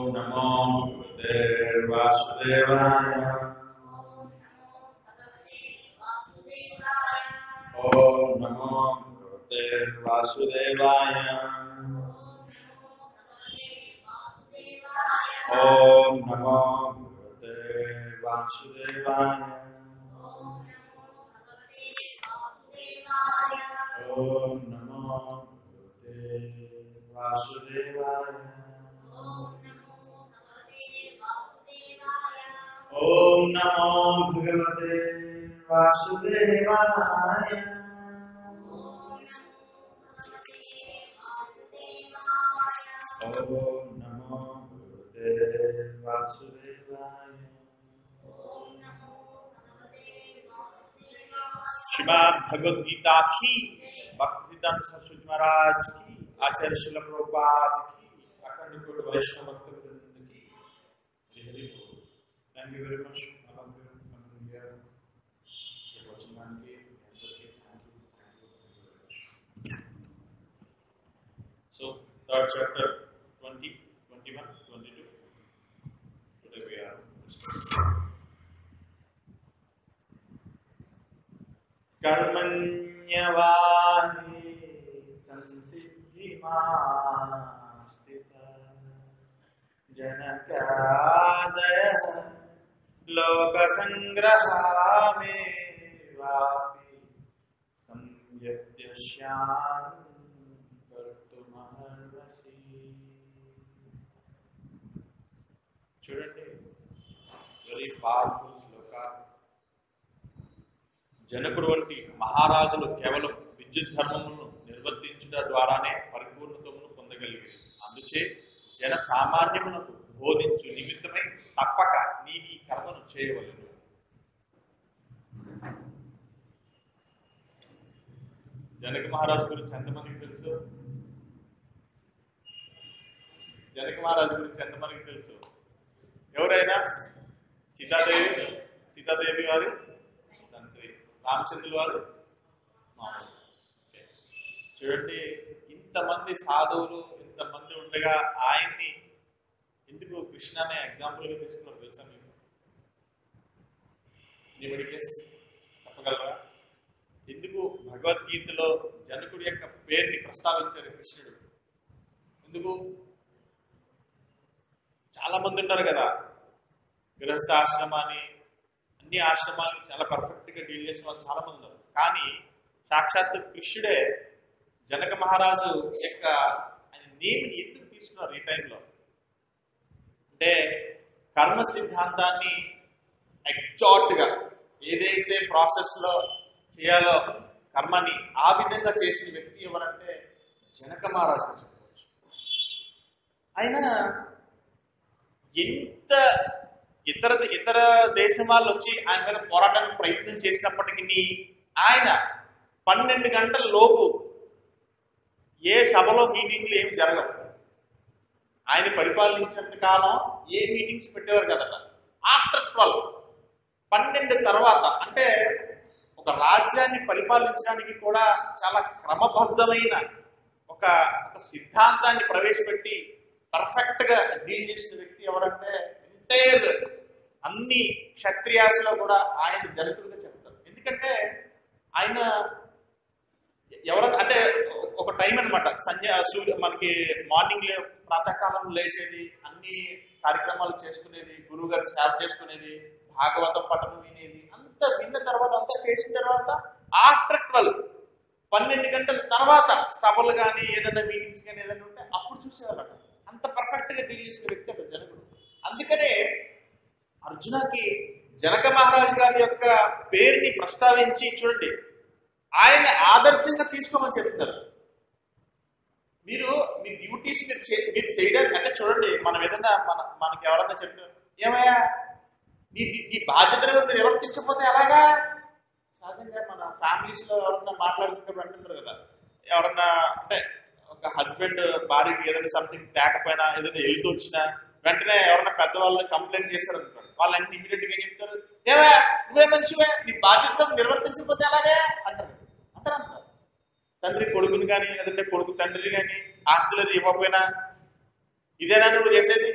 నమో వాసుదేవాయ ఓం నమో వాసుదేవాయ ఓం నమో వాసుదేవాయ ఓం నమో వాసుదేవాయ ఓం నమో భగవతే వాసుదేవాయ ఓం నమో భగవతే వాసుదేవాయ श्रीमद भगवद गीता की भक्ति सिद्धांत सरस्वती महाराज की आचार्य शिल प्रभुपाद की अखंड कोट वैष्णव भक्त वृंद की जय हो thank you very much along with coming here for watching my game and okay thank you thank you thank you very much so third chapter 20 21 22 today we are discussing कर्मण्यवाहि संसिद्धिमास्तित जनकादयः लोकसङ्ग्रहामेवापि संयत्यस्यान् कर्तुमर्हसि చూడండి వెరీ పవర్ఫుల్ శ్లోక జనకుడు వంటి మహారాజులు కేవలం విద్యుత్ ధర్మములను నిర్వర్తించుట ద్వారానే పరిపూర్ణతమును పొందగలిగారు అందుచే జన సామాన్యమునకు బోధించు నిమిత్తమై తప్పక నీ ఈ కర్మను చేయవలను జనక మహారాజు గురించి ఎంతమందికి తెలుసు జనక మహారాజు గురించి ఎంతమందికి తెలుసు ఎవరైనా సీతాదేవి సీతాదేవి వారు తండ్రి రామచంద్రుల వారు మామూలు. ఓకే. చూడండి ఇంతమంది సాధువులు ఇంతమంది ఉండగా ఆయన్ని ఎందుకు కృష్ణ అనే ఎగ్జాంపుల్ గా తీసుకున్నారు తెలుసా మీకు ఎనీబడి గెస్ చెప్పగలరా ఎందుకు భగవద్గీతలో జనకుడి యొక్క పేరుని ప్రస్తావించారు కృష్ణుడు ఎందుకు చాలా మంది ఉన్నారు కదా గృహస్థ ఆశ్రమాన్ని అన్ని ఆశ్రమాలను చాలా పర్ఫెక్ట్ గా డీల్ చేసిన వాళ్ళు చాలా మంది ఉన్నారు కానీ సాక్షాత్ కృష్ణుడే జనక మహారాజు యొక్క ఆయన నేమిని ఎందుకు తీసుకున్నారు ఈ టైంలో అంటే కర్మ సిద్ధాంతాన్ని ఎగ్జాక్ట్ గా ఏదైతే ప్రాసెస్ లో చేయాలో కర్మని ఆ విధంగా చేసిన వ్యక్తి ఎవరంటే జనక మహారాజు అని చెప్పవచ్చు ఆయన ఎంత ఇతర ఇతర దేశం వాళ్ళు వచ్చి ఆయన మీద పోరాటానికి ప్రయత్నం చేసినప్పటికీ ఆయన పన్నెండు గంటల లోపు ఏ సభలో మీటింగ్లు ఏమి జరగవు ఆయన పరిపాలించినంత కాలం ఏ మీటింగ్స్ పెట్టేవారు కదట ఆఫ్టర్ ట్వెల్వ్ పన్నెండు తర్వాత అంటే ఒక రాజ్యాన్ని పరిపాలించడానికి కూడా చాలా క్రమబద్ధమైన ఒక ఒక సిద్ధాంతాన్ని ప్రవేశపెట్టి పర్ఫెక్ట్ గా డీల్ చేసిన వ్యక్తి ఎవరంటే ఎంటైర్ అన్ని క్షత్రియాసులో కూడా ఆయన జనకులుగా చెప్తారు ఎందుకంటే ఆయన ఎవరైనా అంటే ఒక టైం అనమాట సంధ్య సూర్య మనకి మార్నింగ్ లే ప్రాతకాలం లేచేది అన్ని కార్యక్రమాలు చేసుకునేది గురువు గారికి సేవ చేసుకునేది భాగవతం పఠనం వినేది అంత విన్న తర్వాత అంతా చేసిన తర్వాత ఆఫ్టర్ ట్వెల్వ్ పన్నెండు గంటల తర్వాత సభలు కానీ ఏదైనా మీటింగ్స్ కానీ ఏదైనా ఉంటే అప్పుడు చూసేవాళ్ళట అంత పర్ఫెక్ట్ గా డీల్ చేసిన వ్యక్తి అక్కడ జనకుడు అందుకనే అర్జునకి జనక మహారాజు గారి యొక్క పేరుని ప్రస్తావించి చూడండి ఆయన ఆదర్శంగా తీసుకోమని చెప్తారు మీరు మీ డ్యూటీస్ మీరు చే- మీరు చేయడానికి అంటే చూడండి మనం ఏదైనా మన మనకి ఎవరన్నా చెప్పారు ఏమయ్యా నీ నీ- నీ బాధ్యతలు మీరు నిర్వర్తించకపోతే ఎలాగా సహజంగా మన ఫ్యామిలీస్ లో ఎవరన్నా మాట్లాడుతున్నప్పుడు అంటుంటారు కదా ఎవరన్నా అంటే ఒక హస్బెండ్ భార్యకి ఏదైనా సంథింగ్ తేకపోయినా ఏదైనా వెళ్తూ వచ్చినా వెంటనే ఎవరన్నా పెద్దవాళ్ళు కంప్లైంట్ చేస్తారు అనుకోండి వాళ్ళు అన్ని ఇమీడియట్ గా ఏం చెప్తారు ఏవా నువ్వే మనిషివే నీ బాధ్యతలు నిర్వర్తించకపోతే ఎలాగే అంటారు అంటారు అంటారు తండ్రి కొడుకుని కానీ లేదంటే కొడుకు తండ్రి కానీ ఆస్తులు అది ఇవ్వకపోయినా ఇదేనా నువ్వు చేసేది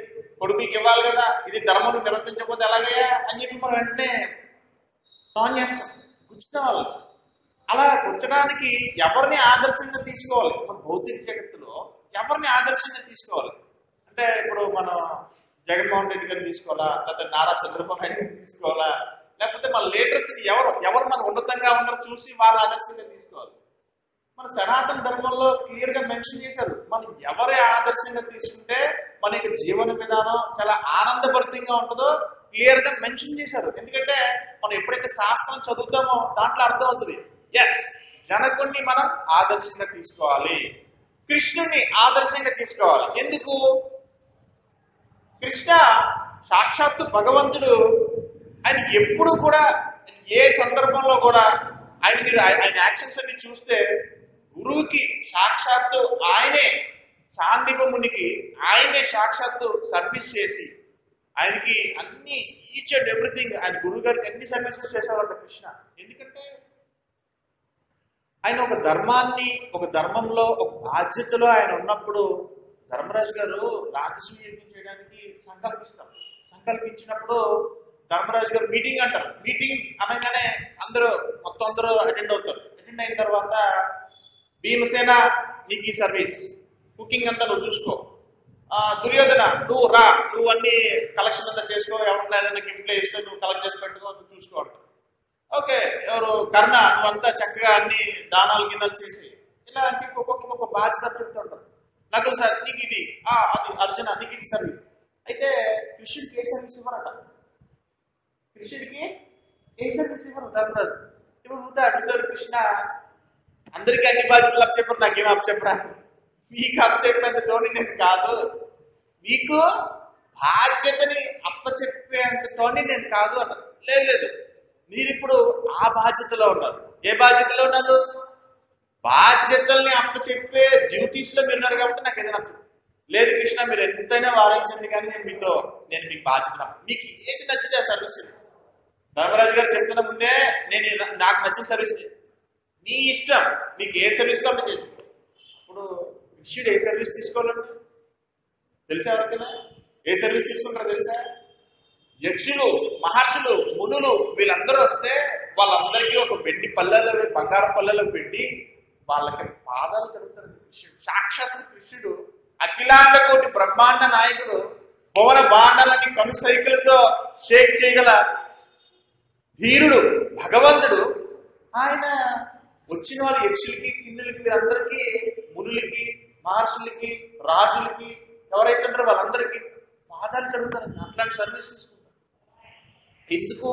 కొడుకుకి ఇవ్వాలి కదా ఇది ధర్మం నిర్వర్తించకపోతే ఎలాగయ్యా అని చెప్పి మనం వెంటనే ఆన్ చేస్తాం గుచ్చుతాం వాళ్ళు అలా గుచ్చడానికి ఎవరిని ఆదర్శంగా తీసుకోవాలి మన భౌతిక జగత్తులో ఎవరిని ఆదర్శంగా తీసుకోవాలి అంటే ఇప్పుడు మనం జగన్మోహన్ రెడ్డి గారిని తీసుకోవాలా లేకపోతే నారా చంద్రబాబు నాయుడు గారిని తీసుకోవాలా లేకపోతే మన లీడర్స్ ఎవరు ఎవరు మన ఉన్నతంగా ఉన్నారో చూసి వాళ్ళ ఆదర్శంగా తీసుకోవాలి మన సనాతన ధర్మంలో క్లియర్ గా మెన్షన్ చేశారు మనం ఎవరి ఆదర్శంగా తీసుకుంటే మన యొక్క జీవన విధానం చాలా ఆనందభరితంగా ఉంటుందో క్లియర్ గా మెన్షన్ చేశారు ఎందుకంటే మనం ఎప్పుడైతే శాస్త్రం చదువుతామో దాంట్లో అర్థం అవుతుంది ఎస్ జనకుణ్ణి మనం ఆదర్శంగా తీసుకోవాలి కృష్ణుని ఆదర్శంగా తీసుకోవాలి ఎందుకు కృష్ణ సాక్షాత్తు భగవంతుడు ఆయన ఎప్పుడు కూడా ఏ సందర్భంలో కూడా ఆయన మీరు ఆయన ఆయన యాక్షన్స్ అన్ని చూస్తే గురువుకి సాక్షాత్తు ఆయనే శాంతిప మునికి ఆయనే సాక్షాత్తు సర్వీస్ చేసి ఆయనకి అన్ని ఈచ్ అండ్ ఎవ్రీథింగ్ ఆయన గురువు గారికి అన్ని సర్వీసెస్ చేసేవాళ్ళ కృష్ణ ఎందుకంటే ఆయన ఒక ధర్మాన్ని ఒక ధర్మంలో ఒక బాధ్యతలో ఆయన ఉన్నప్పుడు ధర్మరాజు గారు రాజస్వ యజ్ఞం చేయడానికి సంకల్పిస్తాం సంకల్పించినప్పుడు ధర్మరాజు గారు మీటింగ్ అంటారు మీటింగ్ అనగానే అందరూ మొత్తం అందరూ అటెండ్ అవుతారు అటెండ్ అయిన తర్వాత భీమసేన నీకు ఈ సర్వీస్ కుకింగ్ అంతా నువ్వు చూసుకో ఆ, దుర్యోధన నువ్వు రా నువ్వు అన్ని కలెక్షన్ అంతా చేసుకో ఎవరికైనా ఏదైనా గిఫ్ట్ ఇస్తే నువ్వు కలెక్ట్ చేసి పెట్టుకో నువ్వు చూసుకో అంటారు ఓకే ఎవరు కర్ణ నువ్వంతా చక్కగా అన్ని దానాలు గిన్నెలు చేసి ఇలా అని చెప్పి ఒక్కొక్క ఒక్కొక్క బాధ్యత చెప్తుంటారు నకులు సార్ నీకు ఇది ఆ అది అర్జున నీకు ఇది సర్వీస్ అయితే కృష్ణుడికి ఏ సర్వీస్ ఇవ్వరట కృష్ణుడికి ఏ సర్వీస్ ఇవ్వరు ధర్మరాజు ఇప్పుడు ముందు అడుగుతారు కృష్ణ అందరికీ అన్ని బాధ్యతలు అప్ చెప్పరు నాకేం అప్ చెప్పరా నీకు అప్ చెప్పేంత టోనీ నేను కాదు నీకు బాధ్యతని అప్ప చెప్పేంత టోనీ నేను కాదు అన్నారు లేదు లేదు మీరు ఇప్పుడు ఆ బాధ్యతలో ఉన్నారు ఏ బాధ్యతలో ఉన్నారు బాధ్యతల్ని అప్ప చెప్పే డ్యూటీస్ లో మీరు ఉన్నారు కాబట్టి నాకు ఏదైనా నచ్చదు లేదు కృష్ణ మీరు ఎంతైనా వారించండి కానీ నేను మీతో నేను మీకు బాధ్యత మీకు ఏది నచ్చితే ఆ సర్వీస్ ధర్మరాజు గారు చెప్తున్న ముందే నేను ఈ- నాకు నచ్చిన సర్వీస్ నీ ఇష్టం నీకు ఏ సర్వీస్ కావాలో చేసుకో ఇప్పుడు శిష్యుడు ఏ సర్వీస్ తీసుకోవాలండి తెలుసా ఎవరికైనా ఏ సర్వీస్ తీసుకుంటారో తెలుసా యక్షులు మహర్షులు మునులు వీళ్ళందరూ వస్తే వాళ్ళందరికీ ఒక వెండి పల్లెలు బంగారం పల్లెలు పెట్టి వాళ్ళకి పాదాలు కడుగుతారు కృష్ణుడు సాక్షాత్ కృష్ణుడు అఖిలాండ కోటి బ్రహ్మాండ నాయకుడు భువన బాండాలని కను సైకిల్తో షేక్ చేయగల ధీరుడు భగవంతుడు ఆయన వచ్చిన వాళ్ళ యక్షులకి కిన్నులకి వీరందరికీ మునులకి మహర్షులకి రాజులకి ఎవరైతే ఉంటారో వాళ్ళందరికీ పాదాలు కడుగుతారండి అట్లాంటి సర్వీస్ తీసుకుంటారు ఎందుకు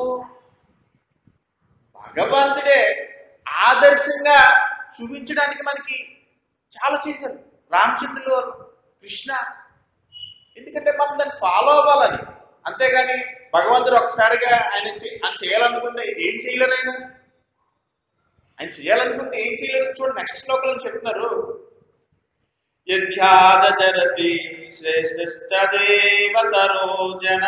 భగవంతుడే ఆదర్శంగా చూపించడానికి మనకి చాలా చేశారు రామచంద్రులు వారు, కృష్ణ ఎందుకంటే మనం దాన్ని ఫాలో అవ్వాలని అంతేగాని భగవంతుడు ఒకసారిగా ఆయన చే- ఆయన చేయాలనుకుంటే ఏం చేయలేరు ఆయన ఆయన చేయాలనుకుంటే ఏం చేయలేరు చూడండి నెక్స్ట్ శ్లోకంలో చెప్తున్నారు యధ్యాదచరతి శ్రేష్టస్తదేవతరో జన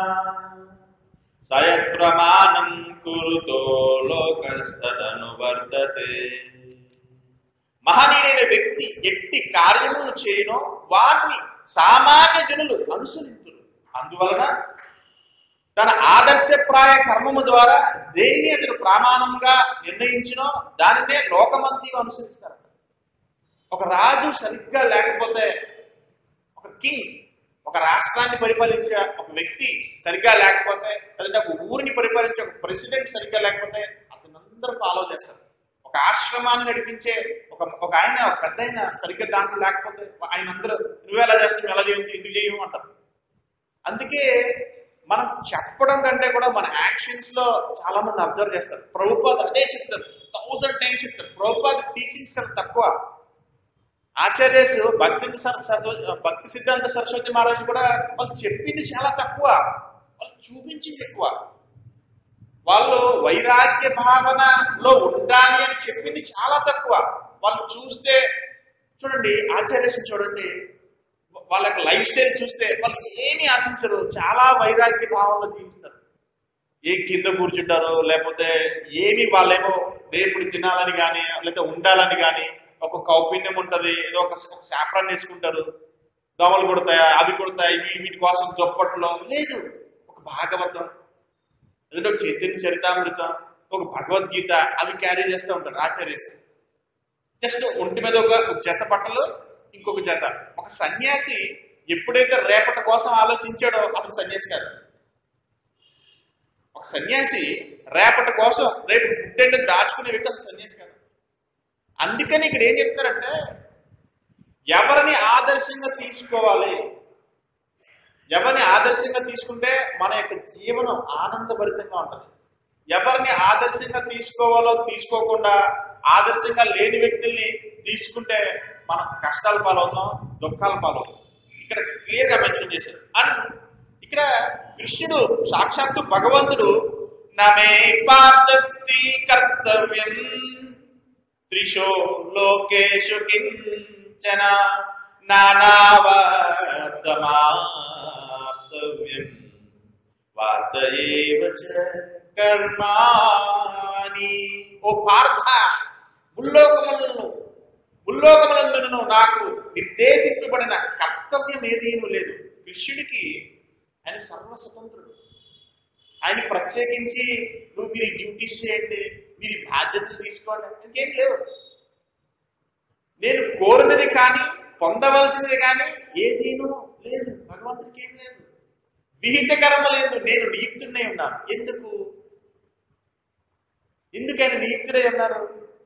సయత్ ప్రమాణం కురుతో లోకస్తదను వర్తతే మహనీయుడైన వ్యక్తి ఎట్టి కార్యములను చేయనో వారిని సామాన్య జనులు అనుసరించురు అందువలన తన ఆదర్శప్రాయ కర్మము ద్వారా దేనిని అతను ప్రమాణంగా నిర్ణయించినో దానినే లోకమంతి అనుసరిస్తారు ఒక రాజు సరిగ్గా లేకపోతే ఒక కింగ్ ఒక రాష్ట్రాన్ని పరిపాలించే ఒక వ్యక్తి సరిగ్గా లేకపోతే లేదంటే ఒక ఊరిని పరిపాలించే ఒక ప్రెసిడెంట్ సరిగ్గా లేకపోతే అతను అందరూ ఫాలో చేస్తారు ఒక ఆశ్రమాన్ని నడిపించే ఒక ఒక ఆయన ఒక పెద్ద ఆయన సరిగ్గా దాంట్లో లేకపోతే ఆయన అందరూ నువ్వు ఎలా చేస్తావు ఎలా చేయవు ఎందుకు చేయవు అంటారు అందుకే మనం చెప్పడం కంటే కూడా మన యాక్షన్స్ లో చాలా మంది అబ్జర్వ్ చేస్తారు ప్రభుపాద్ అదే చెప్తారు థౌసండ్ టైమ్స్ చెప్తారు ప్రభుపాద్ టీచింగ్స్ చాలా తక్కువ ఆచార్యస్ భక్తి సిద్ధ సర- సరస్వతి భక్తి సిద్ధాంత సరస్వతి మహారాజు కూడా వాళ్ళు చెప్పింది చాలా తక్కువ వాళ్ళు చూపించింది ఎక్కువ వాళ్ళు వైరాగ్య భావనలో ఉండాలి అని చెప్పింది చాలా తక్కువ వాళ్ళు చూస్తే చూడండి ఆచార్యస్ చూడండి వాళ్ళ యొక్క లైఫ్ స్టైల్ చూస్తే వాళ్ళు ఏమి ఆశించరు చాలా వైరాగ్య భావంలో జీవిస్తారు ఏ కింద కూర్చుంటారో లేకపోతే ఏమి వాళ్ళేమో రేపుడు తినాలని కానీ లేకపోతే ఉండాలని కానీ ఒక కౌపిన్యం ఉంటది ఏదో ఒక ఒక శాప్రాన్ని వేసుకుంటారు దోమలు కొడతాయా అవి కొడతాయి వీ- వీటి కోసం దుప్పట్లో లేదు ఒక భాగవతం లేదంటే ఒక చైతన్య చరితామృతం ఒక భగవద్గీత అవి క్యారీ చేస్తూ ఉంటారు ఆచార్యస్ జస్ట్ ఒంటి మీద ఒక ఒక జత బట్టలు ఇంకొక జత ఒక సన్యాసి ఎప్పుడైతే రేపటి కోసం ఆలోచించాడో అతను సన్యాసి కాదు ఒక సన్యాసి రేపటి కోసం రేపు ఫుడ్ అంటే దాచుకునే వ్యక్తి అసలు సన్యాసి కాదు అందుకని ఇక్కడ ఏం చెప్తారంటే ఎవరిని ఆదర్శంగా తీసుకోవాలి ఎవరిని ఆదర్శంగా తీసుకుంటే మన యొక్క జీవనం ఆనందభరితంగా ఉంటుంది ఎవరిని ఆదర్శంగా తీసుకోవాలో తీసుకోకుండా ఆదర్శంగా లేని వ్యక్తుల్ని తీసుకుంటే మనం కష్టాలు పాలవుతాం దుఃఖాల పాలవుతాం ఇక్కడ క్లియర్ గా మెన్షన్ చేశారు అండ్ ఇక్కడ కృష్ణుడు సాక్షాత్తు భగవంతుడు నమే పార్థస్తి కర్తవ్యం త్రిశో లోకేషు కించన నానావర్తమాప్తవ్యం వార్తయేవ చ కర్మాణి ఓ పార్థ ముల్లోకములను ముల్లోకములందును నాకు నిర్దేశించబడిన కర్తవ్యం ఏదీను లేదు కృష్ణుడికి ఆయన సర్వ స్వతంత్రుడు ఆయన ప్రత్యేకించి నువ్వు మీరు డ్యూటీస్ చేయండి మీరు ఈ బాధ్యతలు తీసుకోండి ఇంకేం లేవు నేను కోరినది కానీ పొందవలసినది కానీ ఏదీను లేదు భగవంతుడికి ఏం లేదు విహిత కర్మ లేదు నేను నియుక్తుడై ఉన్నాను ఎందుకు ఎందుకు ఆయన నియుక్తుడై ఉన్నారు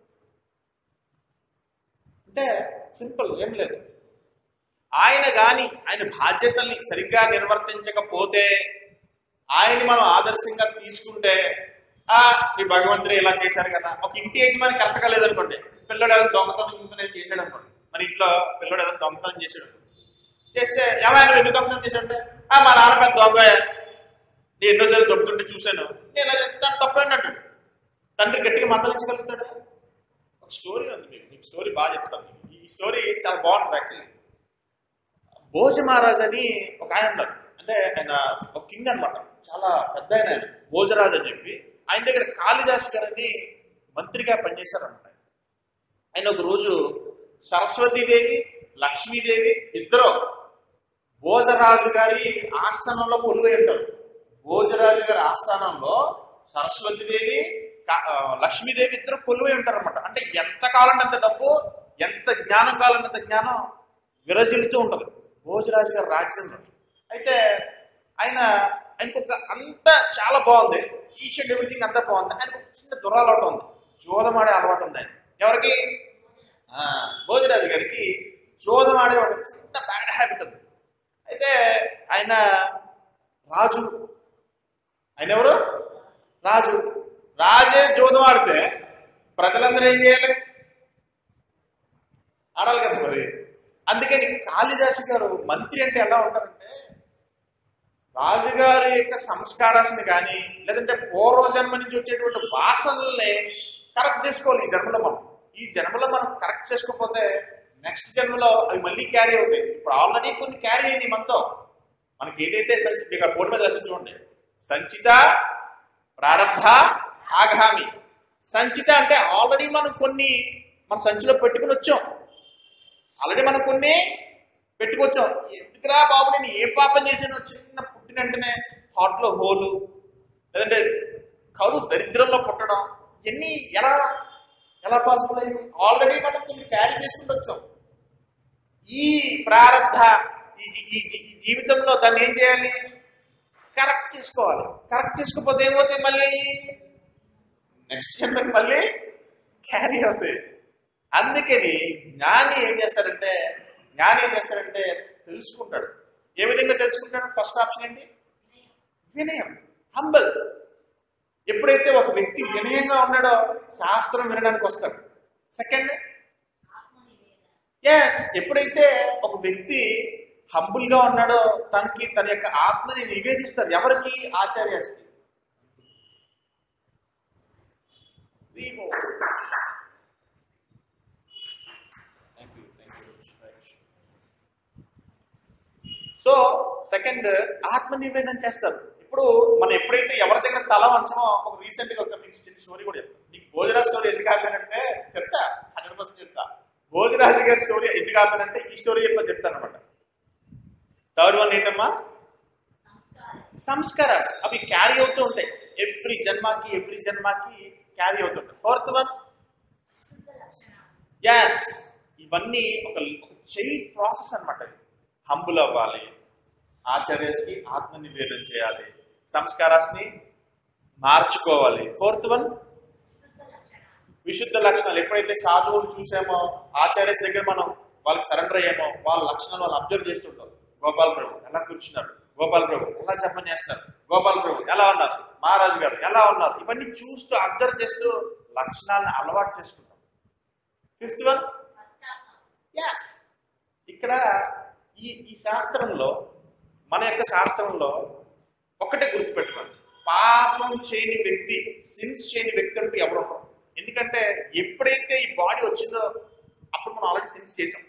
అంటే సింపుల్ ఏం లేదు ఆయన గాని ఆయన బాధ్యతల్ని సరిగ్గా నిర్వర్తించకపోతే ఆయన్ని మనం ఆదర్శంగా తీసుకుంటే ఆ మీ భగవంతుడు ఇలా చేశారు కదా ఒక ఇంటి యజమాని కరెక్ట్గా లేదనుకోండి పిల్లడు ఏదైనా దొంగతనం ఇంకొనేది చేశాడు అనుకోండి మన ఇంట్లో పిల్లడు ఏదైనా దొంగతనం చేశాడు చేస్తే ఏమైనా ఎందుకు దొంగతనం చేశాడంటే ఆ మా నాన్న పెద్ద దొంగ నేను ఎన్నోసార్లు దొబ్బుతుంటే చూశాను నేను ఇలా చెప్తాను తప్పండి అంటాడు తండ్రి గట్టిగా మందలించగలుగుతాడు ఒక స్టోరీ ఉంది మీకు మీకు స్టోరీ బాగా చెప్తాను మీకు. ఈ స్టోరీ చాలా బాగుంటుంది యాక్చువల్లీ భోజ మహారాజ్ అని ఒక ఆయన ఉన్నారు అంటే ఆయన ఒక కింగ్ అన్నమాట చాలా పెద్ద ఆయన ఆయన భోజరాజు అని చెప్పి ఆయన దగ్గర కాళిదాస్ గారని మంత్రిగా పనిచేశారన్నమాట ఆయన ఒక రోజు సరస్వతీదేవి లక్ష్మీదేవి ఇద్దరు భోజరాజు గారి ఆస్థానంలో కొలువై ఉంటారు భోజరాజు గారి ఆస్థానంలో సరస్వతీదేవి క- ఆ, లక్ష్మీదేవి ఇద్దరు కొలువై ఉంటారు అనమాట అంటే ఎంత కావాలంటే అంత డబ్బు ఎంత జ్ఞానం కావాలంటే అంత జ్ఞానం విరజిల్లుతూ ఉంటుంది భోజరాజు గారి రాజ్యంలో అయితే ఆయన ఆయనకు ఒక అంత చాలా బాగుంది ఈచ్ అండ్ ఎవ్రీథింగ్ అంతా బాగుంది ఆయనకు ఒక చిన్న దురాలవాటు ఉంది జోదమాడే అలవాటు ఉంది ఆయన ఎవరికి ఆ, భోజరాజు గారికి జోదమాడే ఒక చిన్న బ్యాడ్ హ్యాబిట్ ఉంది అయితే ఆయన రాజు ఆయన ఎవరు రాజు రాజే జోదం ఆడితే ప్రజలందరూ ఏం చేయాలి ఆడాలి కదా మరి అందుకని కాళిదాసు గారు మంత్రి అంటే ఎలా ఉంటారంటే రాజుగారి యొక్క సంస్కారాన్ని కానీ లేదంటే పూర్వజన్మ నుంచి వచ్చేటువంటి వాసనల్ని కరెక్ట్ చేసుకోవాలి ఈ జన్మలో మనం ఈ జన్మలో మనం కరెక్ట్ చేసుకోకపోతే నెక్స్ట్ జన్మలో అవి మళ్ళీ క్యారీ అవుతాయి ఇప్పుడు ఆల్రెడీ కొన్ని క్యారీ అయింది మనతో మనకి ఏదైతే సంచి ఇక్కడ బోర్డు మీద రాసి చూడండి సంచిత ప్రారంభ ఆగామి సంచిత అంటే ఆల్రెడీ మనం కొన్ని మన సంచిలో పెట్టుకుని వచ్చాం ఆల్రెడీ మనం కొన్ని పెట్టుకొచ్చాం ఎందుకురా బాబు నేను ఏ పాపం చేశాను చిన్న పుట్టిన వెంటనే హార్ట్ లో హోలు లేదంటే కరు దరిద్రంలో పుట్టడం ఇవన్నీ ఎలా ఎలా పాసిబుల్ అయింది ఆల్రెడీ మనం కొన్ని క్యారీ చేసుకుంటూ వచ్చాం ఈ ప్రారంభ ఈ జీ- ఈ జీ- ఈ జీవితంలో దాన్ని ఏం చేయాలి కరెక్ట్ చేసుకోవాలి కరెక్ట్ చేసుకోకపోతే ఏమవుతాయి మళ్ళీ నెక్స్ట్ జన్మకి మళ్ళీ క్యారీ అవుతాయి అందుకని జ్ఞాని ఏం చేస్తాడంటే జ్ఞాని ఏం చేస్తాడంటే తెలుసుకుంటాడు ఏ విధంగా తెలుసుకుంటాడు ఫస్ట్ ఆప్షన్ ఏంటి వినయం హంబల్ ఎప్పుడైతే ఒక వ్యక్తి వినయంగా ఉన్నాడో శాస్త్రం వినడానికి వస్తాడు సెకండ్ ఎస్ ఎప్పుడైతే ఒక వ్యక్తి హంబుల్ గా ఉన్నాడో తనకి తన యొక్క ఆత్మని నివేదిస్తాడు ఎవరికి ఆచార్యకి Vivo. Thank you, thank you. So second ఆత్మ నివేదన చేస్తారు ఇప్పుడు మనం ఎప్పుడైతే ఎవరి దగ్గర తల వంచమో ఒక రీసెంట్ గా ఒక మీకు చిన్న స్టోరీ కూడా చెప్తాను నీకు భోజరాజ్ స్టోరీ ఎందుకు ఆపానంటే చెప్తా హండ్రెడ్ పర్సెంట్ చెప్తా భోజరాజు గారి స్టోరీ ఎందుకు ఆపానంటే ఈ స్టోరీ చెప్పి చెప్తాను అనమాట థర్డ్ వన్ ఏంటమ్మా సంస్కారాస్ అవి క్యారీ అవుతూ ఉంటాయి ఎవ్రీ జన్మకి ఎవ్రీ జన్మకి క్యారీ అవుతుంటాయి ఫోర్త్ వన్ ఎస్ ఇవన్నీ ఒక చైన్ ప్రాసెస్ అనమాట హంబుల్ అవ్వాలి ఆచార్యకి ఆత్మ నివేదన చేయాలి సంస్కారాస్ని మార్చుకోవాలి ఫోర్త్ వన్ విశుద్ధ లక్షణాలు ఎప్పుడైతే సాధువులు చూసామో ఆచార్యస్ దగ్గర మనం వాళ్ళకి సరెండర్ అయ్యామో వాళ్ళ లక్షణాలు వాళ్ళు అబ్జర్వ్ చేస్తుంటాం గోపాల్ ప్రభు ఎలా కూర్చున్నారు గోపాల్ ప్రభు ఎలా జపం చేస్తారు గోపాల్ ప్రభు ఎలా ఉన్నారు మహారాజు గారు ఎలా ఉన్నారు ఇవన్నీ చూస్తూ అబ్జర్వ్ చేస్తూ లక్షణాలను అలవాటు చేసుకుంటాం ఫిఫ్త్ వన్ ఎస్ ఇక్కడ ఈ ఈ శాస్త్రంలో మన యొక్క శాస్త్రంలో ఒకటే గుర్తుపెట్టుకోండి పాపం చేయని వ్యక్తి సిన్స్ చేయని వ్యక్తి అంటూ ఎవరు ఉండరు ఎందుకంటే ఎప్పుడైతే ఈ బాడీ వచ్చిందో అప్పుడు మనం ఆల్రెడీ సిన్స్ చేసాం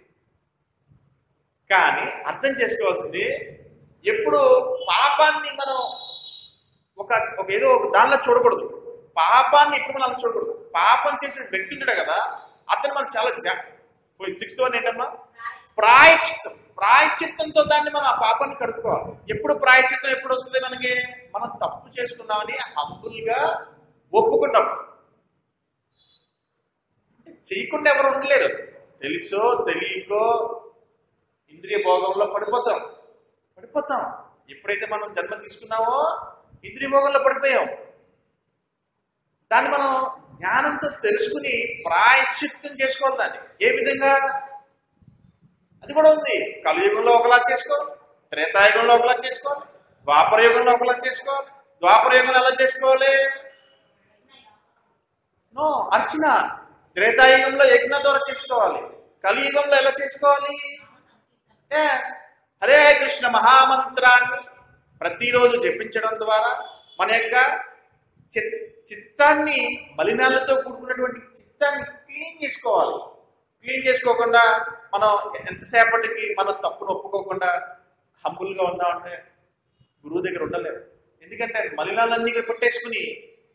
కానీ అర్థం చేసుకోవాల్సింది ఎప్పుడు పాపాన్ని మనం ఒక ఒక ఏదో ఒక దానిలో చూడకూడదు పాపాన్ని ఎప్పుడు మనం అలా చూడకూడదు పాపం చేసిన వ్యక్తి ఉంటాడు కదా అతను మనం చాలా సిక్స్త్ వన్ ఏంటమ్మా ప్రాయచిత్తం ప్రాయచిత్తంతో దాన్ని మనం ఆ పాపాన్ని కడుక్కోవాలి ఎప్పుడు ప్రాయచిత్తం ఎప్పుడు వస్తుంది మనకి మనం తప్పు చేసుకున్నామని హంబుల్ గా ఒప్పుకున్నప్పుడు చేయకుండా ఎవరు ఉండలేరు తెలుసో తెలియకో ఇంద్రియ భోగంలో పడిపోతాం పడిపోతాం ఎప్పుడైతే మనం జన్మ తీసుకున్నామో ఇంద్రియ భోగంలో పడిపోయాం దాన్ని మనం జ్ఞానంతో తెలుసుకుని ప్రాయశ్చిత్తం చేసుకోవాలి దాన్ని ఏ విధంగా అది కూడా ఉంది కలియుగంలో ఒకలా చేసుకో త్రేతాయుగంలో ఒకలా చేసుకోవాలి ద్వాపర యుగంలో ఒకలా చేసుకోవాలి ద్వాపర యుగంలో ఎలా చేసుకోవాలి నో అర్చన త్రేతాయుగంలో యజ్ఞ ద్వారా చేసుకోవాలి కలియుగంలో ఎలా చేసుకోవాలి ఎస్ హరే కృష్ణ మహామంత్రాన్ని ప్రతిరోజు జపించడం ద్వారా మన యొక్క చిత్- చిత్తాన్ని మలినాలతో కూడుకున్నటువంటి చిత్తాన్ని క్లీన్ చేసుకోవాలి క్లీన్ చేసుకోకుండా మనం ఎంతసేపటికి మనం తప్పును ఒప్పుకోకుండా హంబుల్గా ఉందామంటే గురువు దగ్గర ఉండలేము ఎందుకంటే మలినాలన్నీ ఇక్కడ పెట్టేసుకుని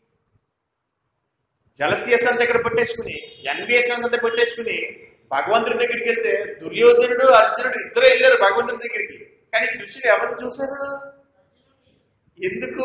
జలసియస్ అంతా ఇక్కడ పెట్టేసుకుని ఎన్బిఎస్ అంతా పెట్టేసుకుని భగవంతుడి దగ్గరికి వెళ్తే దుర్యోధనుడు అర్జునుడు ఇద్దరు వెళ్ళారు భగవంతుడి దగ్గరికి కానీ కృష్ణుడు ఎవరిని చూశారు ఎందుకు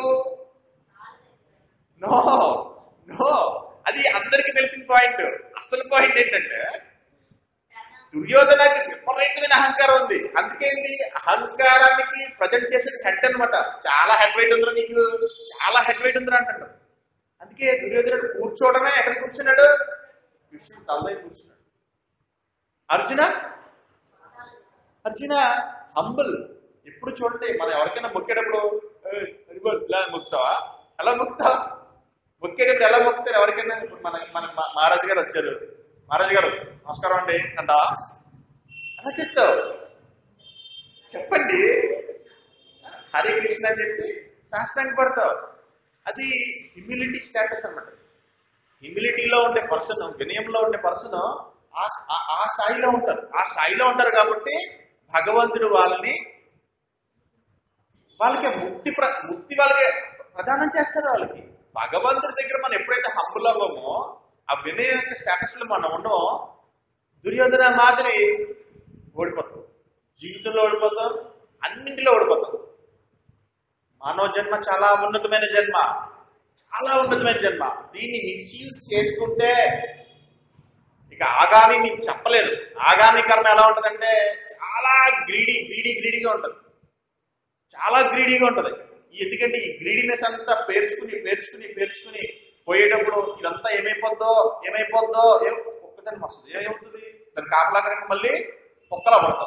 నో నో అది అందరికి తెలిసిన పాయింట్ అసలు పాయింట్ ఏంటంటే దుర్యోధనకి విపరీతమైన అహంకారం ఉంది అందుకేంటి అహంకారానికి ప్రజెంట్ చేసేది హెడ్ అన్నమాట చాలా హెడ్ వెయిట్ ఉందిరా నీకు చాలా హెడ్ వెయిట్ ఉందిరా అంటాడు అందుకే దుర్యోధనుడు కూర్చోవడమే ఎక్కడ కూర్చున్నాడు కృష్ణుడు తలదై కూర్చున్నాడు అర్జున అర్జున హంబుల్ ఎప్పుడు చూడండి మనం ఎవరికైనా మొక్కేటప్పుడు "ఏయ్, ఇదిగో ఇలా మొక్కుతావా ఎలా మొక్కుతావా మొక్కేటప్పుడు ఎలా మొక్కుతారు ఎవరికైనా ఇప్పుడు మన మన మా- మహారాజు గారు వచ్చారు మహారాజు గారు నమస్కారం అండి అంటా అలా చెప్తావు చెప్పండి హరే కృష్ణ అని చెప్పి సాష్టాంగ పడతావు అది హ్యూమిలిటీ స్టేటస్ అన్నమాట హ్యూమిలిటీలో ఉండే పర్సన్ వినయంలో ఉండే పర్సన్ ఆ స్థాయిలో ఉంటారు ఆ స్థాయిలో ఉంటారు కాబట్టి భగవంతుడు వాళ్ళని వాళ్ళకి ముక్తి ప్ర ముక్తి వాళ్ళకి ప్రదానం చేస్తారు వాళ్ళకి భగవంతుడి దగ్గర మనం ఎప్పుడైతే హంబుల్ అవ్వమో ఆ వినయ యొక్క స్టేటస్ లో మనం ఉండమో దుర్యోధన మాదిరి ఓడిపోతాం జీవితంలో ఓడిపోతాం అన్నింటిలో ఓడిపోతాం మానవ జన్మ చాలా ఉన్నతమైన జన్మ చాలా ఉన్నతమైన జన్మ దీన్ని మిస్యూజ్ చేసుకుంటే ఇక ఆగామి మీకు చెప్పలేదు ఆగామి కర్మ ఎలా ఉంటదంటే చాలా గ్రీడీ గ్రీడీ గ్రీడీగా ఉంటది చాలా గ్రీడీగా ఉంటది ఈ- ఎందుకంటే ఈ గ్రీడీనెస్ అంతా పేర్చుకుని పేర్చుకుని పేర్చుకుని పోయేటప్పుడు ఇదంతా ఏమైపోద్దో ఏమైపోద్దో ఏం ఒక్కదాన్ని వస్తుంది ఏమవుతుంది దాని కాపలా కనుక మళ్ళీ పొక్కలా పడతాం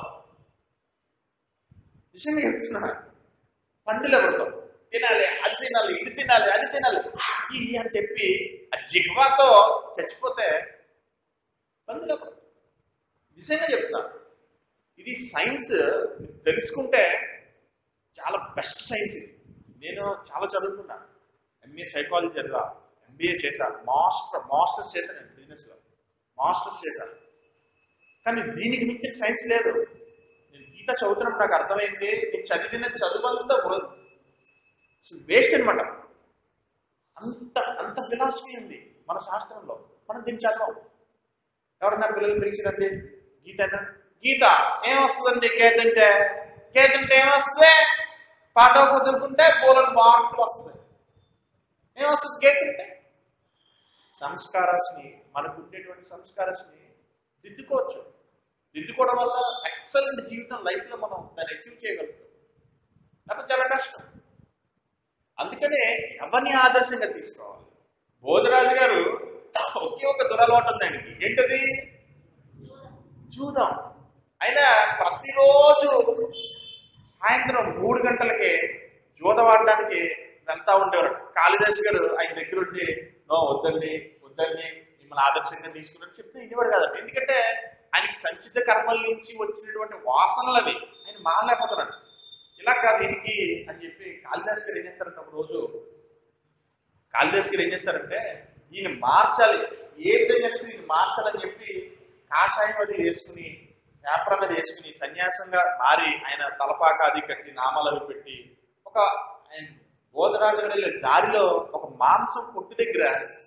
నిజంగా చెప్తున్నా పండులో పడతాం తినాలి అది తినాలి ఇది తినాలి అది తినాలి ఆ, ఈ అని చెప్పి ఆ జిహ్వాతో చచ్చిపోతే పందులో పడతాం నిజంగా చెప్తా ఇది సైన్స్ తెలుసుకుంటే చాలా బెస్ట్ సైన్స్ ఇది నేను చాలా చదువుకున్నా ఎంఏ సైకాలజీ చదివా ఎంబీఏ చేశా మాస్టర్ మాస్టర్స్ చేశాను నేను బిజినెస్లో మాస్టర్స్ చేశాను కానీ దీనికి మించిన సైన్స్ లేదు నేను గీత చదువుతున్నప్పుడు నాకు అర్థమైంది నేను చదివిన చదువంతా వృధా. అసలు వేస్ట్ అనమాట అంత అంత ఫిలాసఫీ ఉంది మన శాస్త్రంలో మనం దీన్ని చదవం ఎవరన్నా పిల్లలు పిలిచినండి గీత ఎంత గీత ఏం వస్తుందండి గీత అంటే కేతుంటే ఏమొస్తుంది పాఠాలు చదువుకుంటే బోలని మార్కులు వస్తాయి ఏమొస్తుంది కేతుంటే సంస్కారాన్ని మనకు ఉండేటువంటి సంస్కారాన్ని దిద్దుకోవచ్చు దిద్దుకోవడం వల్ల ఎక్సలెంట్ జీవితం లైఫ్ లో మనం దాన్ని అచీవ్ చేయగలుగుతాం లేకపోతే చాలా కష్టం అందుకనే ఎవరిని ఆదర్శంగా తీసుకోవాలి బోధరాజు గారు ఒకే ఒక దురలవాటు ఉంది ఆయనకి ఏంటది చూద్దాం ఆయన ప్రతిరోజు సాయంత్రం మూడు గంటలకే జూదవాడడానికి వెళ్తా ఉండేవారు కాళిదాస్ గారు ఆయన దగ్గర ఉండి నో వద్దండి వద్దండి మిమ్మల్ని ఆదర్శంగా తీసుకుని చెప్తే ఇనివాడు కదండి ఎందుకంటే ఆయనకి సంచిత కర్మల నుంచి వచ్చినటువంటి వాసనలు అవి ఆయన మానలేకపోతున్నాడు ఇలా కాదు ఈయనకి అని చెప్పి కాళిదాస్ గారు ఏం చేస్తారంటే ఒక రోజు కాళిదాస్ గారు ఏం చేస్తారంటే ఈయన మార్చాలి ఏ విధంగా చేసి ఈయన మార్చాలని చెప్పి కాషాయం అది వేసుకుని శాప్రం అది వేసుకుని సన్యాసంగా మారి ఆయన తలపాక అది కట్టి నామాలు అవి పెట్టి ఒక ఆయన బోధరాజు గారు వెళ్ళే దారిలో ఒక మాంసం కొట్టు దగ్గర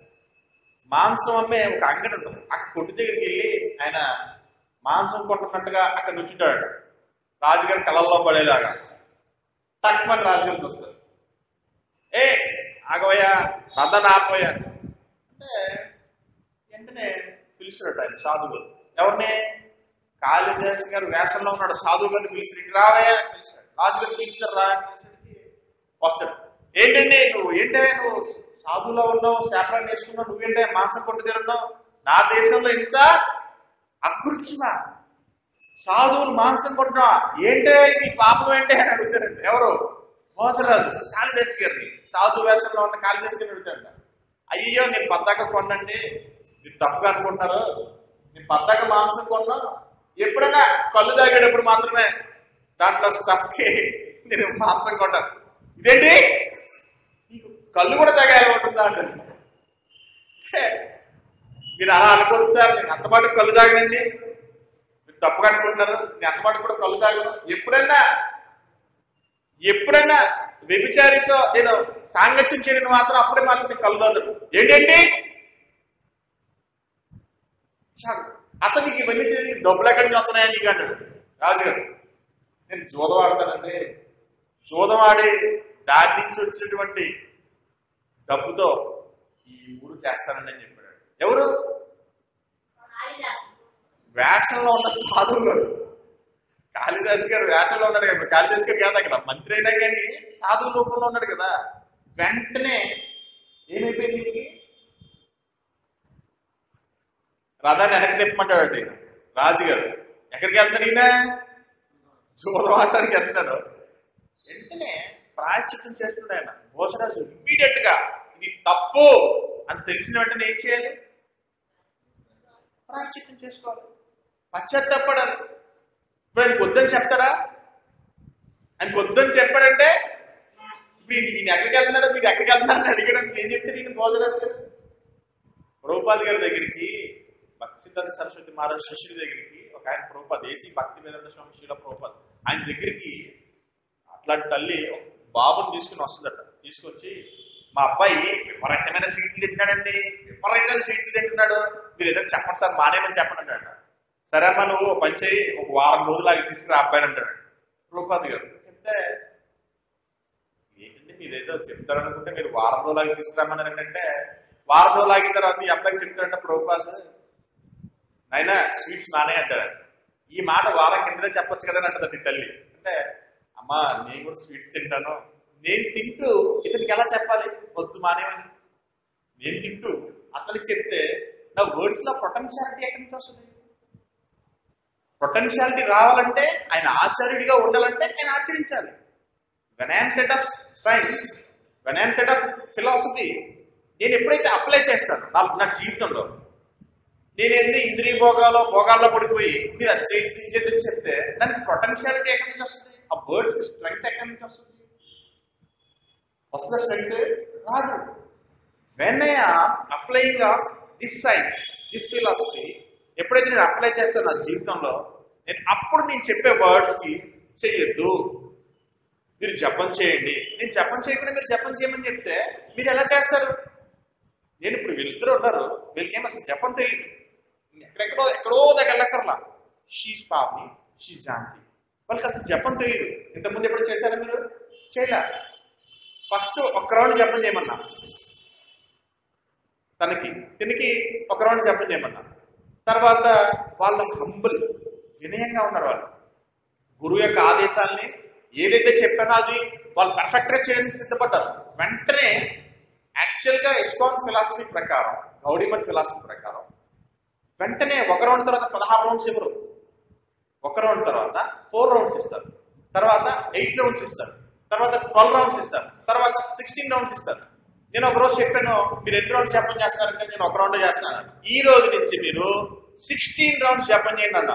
మాంసం అమ్మే ఒక అంగడి ఉంటుంది అక్కడ కొట్టు దగ్గరికి వెళ్ళి ఆయన మాంసం కొట్టున్నట్టుగా అక్కడ నుంచుంటాడు రాజుగారి కళ్ళల్లో పడేలాగా తక్కువని రాజుగారు చూస్తారు ఏ ఆగవయ్యా రథన ఆపోయా అంటే వెంటనే పిలిచినట్టు ఆయన సాధువులు ఎవరిని కాళిదాస్ గారు వేషంలో ఉన్నాడు సాధువు గారిని పిలిచి ఇటు రావయ్యా అని పిలిచాడు రాజుగారు పిలుస్తారు రా అని పిలిచేసరికి వస్తాడు ఏంటండి నువ్వు ఏంటే నువ్వు సాధువులో ఉన్నావు శాపాన్ని వేసుకున్నావు నువ్వేంటే మాంసం కొట్టు తిరున్నావు నా దేశంలో ఇంత అకృత్యమా సాధువులు మాంసం కొట్టినా ఏంటే ఇది పాపం ఏంటే అని అడుగుతారండి ఎవరు మోసరాజు కాళిదాస్ గారిని సాధు వేషంలో ఉన్న కాళిదాస్ గారిని అడుగుతాడు అయ్యో నేను పద్దాక కొనండి మీరు తప్పుగా అనుకుంటారు నేను పద్దాక మాంసం కొన్నా ఎప్పుడైనా కళ్ళు తాగేటప్పుడు మాత్రమే దాంట్లో స్టఫ్ కి నేను మాంసం కొట్టాను ఇదేంటి నీకు కళ్ళు కూడా తాగాలి ఉంటుందా అంటారు హే, మీరు అలా అనుకోవచ్చు సార్ నేను అంతపాటు కళ్ళు తాగనండి మీరు తప్పుగా అనుకుంటున్నారు నేను అంతపాటు కూడా కళ్ళు తాగను ఎప్పుడైనా ఎప్పుడైనా వ్యభిచారితో ఏదో సాంగత్యం చేయడం మాత్రం అప్పుడే మాత్రం మీకు కళ్ళు తాగుతాడు ఏంటండి చాలు అసలు నీకు ఇవన్నీ చేసి డబ్బులు ఎక్కడి నుంచి వస్తున్నాయని నీకు అన్నాడు రాజుగారు నేను జూదం ఆడతానండి జూదం ఆడి దాని నుంచి వచ్చినటువంటి డబ్బుతో ఈ ఊరు చేస్తానండి అని చెప్పాడు ఎవరు వేషంలో ఉన్న సాధువు గారు కాళిదాస్ గారు వేషంలో ఉన్నాడు కదా కాళిదాస్ గారు కాదు అక్కడ మంత్రి అయినా కానీ సాధువు రూపంలో ఉన్నాడు కదా వెంటనే ఏమైపోయింది ఈయనకి? రథాన్ని వెనక్కి తిప్పమంటాడు ఈయన రాజుగారు ఎక్కడికి వెళ్తాడు ఈయన చూడవాటానికి వెళ్తాడు వెంటనే ప్రాయశ్చిత్తం చేసుకున్నాడు ఆయన భూషరాజు ఇమ్మీడియట్ గా ఇది తప్పు అని తెలిసిన వెంటనే ఏం చేయాలి ప్రాయశ్చిత్తం చేసుకోవాలి పశ్చాత్తపడాలి ఇప్పుడు ఆయనకు వద్దని చెప్తారా ఆయనకు వద్దని చెప్పాడంటే ఇప్పుడు ఈయన ఈయన ఎక్కడికి వెళ్తున్నాడో మీరు ఎక్కడికి వెళ్తున్నారని అడిగడానికి ఏం చెప్తే నేను భోజరాజు గారు ప్రభుపాద్ గారి దగ్గరికి భక్తి సిద్ధాంత సరస్వతి మహారాజ్ శిష్యుడి దగ్గరికి ఒక ఆయన ప్రభుపాద్ ఏసీ భక్తి వేదాంత స్వామి శీల ప్రభుపాద్ ఆయన దగ్గరికి అట్లాంటి తల్లి ఒక బాబుని తీసుకుని వస్తుందట తీసుకొచ్చి మా అబ్బాయి విపరీతమైన స్వీట్లు తింటాడండి విపరీతమైన స్వీట్లు తింటున్నాడు మీరు ఏదైనా చెప్పండి సార్ మానేమని చెప్పండి అంటాడు సరే అమ్మా నువ్వు ఓ పని చేయి ఒక వారం రోజులు ఆగి తీసుకురా అబ్బాయి అంటాడు రూపాది గారు చెప్తే ఏంటంటే మీరు ఏదో చెప్తారనుకుంటే మీరు వారం రోజులు ఆగి తీసుకురామన్నారు ఏంటంటే వారం రోజులు ఆగిన తర్వాత ఈ అబ్బాయికి చెప్తాడంటే ప్రభుపాద్ నాయన స్వీట్స్ మానే అంటాడు ఈ మాట వారం కిందనే చెప్పొచ్చు కదా అని అంటదండి ఈ తల్లి అంటే అమ్మా నేను కూడా స్వీట్స్ తింటాను నేను తింటూ ఇతనికి ఎలా చెప్పాలి వద్దు మానేమని నేను తింటూ అతనికి చెప్తే నా వర్డ్స్ లో పొటెన్షియాలిటీ ఎక్కడి నుంచి వస్తుంది పొటెన్షియాలిటీ రావాలంటే ఆయన ఆచార్యుడిగా ఉండాలంటే ఆయన ఆచరించాలి when I'm set of science when I'm set of philosophy నేను ఎప్పుడైతే అప్లై చేస్తాను నా నా జీవితంలో నేను ఎన్ని ఇంద్రియ భోగాలో భోగాల్లో పడిపోయి మీరు అది చేయని చెప్తే దానికి పొటెన్షియాలిటీ ఎక్కడి నుంచి వస్తుంది ఆ వర్డ్స్ కి స్ట్రెంగ్త్ ఎక్కడి నుంచి వస్తుంది వస్తుందా స్ట్రెంగ్త్ రాదు when I applying of this science this philosophy ఎప్పుడైతే నేను అప్లై చేస్తాను నా జీవితంలో నేను అప్పుడు నేను చెప్పే వర్డ్స్ కి చెయ్యొద్దు మీరు జపం చేయండి నేను జపం చేయకుండా మీరు జపం చేయమని చెప్తే మీరు ఎలా చేస్తారు నేను ఇప్పుడు వీళ్ళిద్దరు ఉన్నారు వీళ్ళకేం అసలు జపం తెలియదు ఎక్కడెక్కడో ఎక్కడో దగ్గర లెక్కర్లా షీస్ పాపని షీస్ ఝాన్సీ వాళ్ళకి అసలు జపం తెలియదు ఇంతకుముందు ఎప్పుడు చేశారా మీరు చేయలే ఫస్ట్ ఒక రౌండ్ జపం చేయమన్నా తనకి తినికి ఒక రౌండ్ జపం చేయమన్నా తర్వాత వాళ్ళ హంబుల్ వినయంగా ఉన్నారు వాళ్ళు గురువు యొక్క ఆదేశాల్ని ఏదైతే చెప్పానో అది వాళ్ళు పర్ఫెక్ట్ గా చేయడానికి సిద్ధపడ్డారు వెంటనే యాక్చువల్ గా ఇస్కాన్ ఫిలాసఫీ ప్రకారం గౌడిమట్ ఫిలాసఫీ ప్రకారం వెంటనే ఒక రౌండ్ తర్వాత పదహారు రౌండ్స్ ఇవ్వరు ఒక రౌండ్ తర్వాత ఫోర్ రౌండ్స్ ఇస్తారు తర్వాత ఎయిట్ రౌండ్స్ ఇస్తారు తర్వాత ట్వెల్వ్ రౌండ్స్ ఇస్తారు తర్వాత సిక్స్టీన్ రౌండ్స్ ఇస్తారు నేను ఒక రోజు చెప్పాను మీరు ఎన్ని రౌండ్స్ జపం చేస్తారంటే నేను ఒక రౌండ్ చేస్తాను ఈ రోజు నుంచి మీరు సిక్స్టీన్ రౌండ్స్ జపం చేయండి అన్నా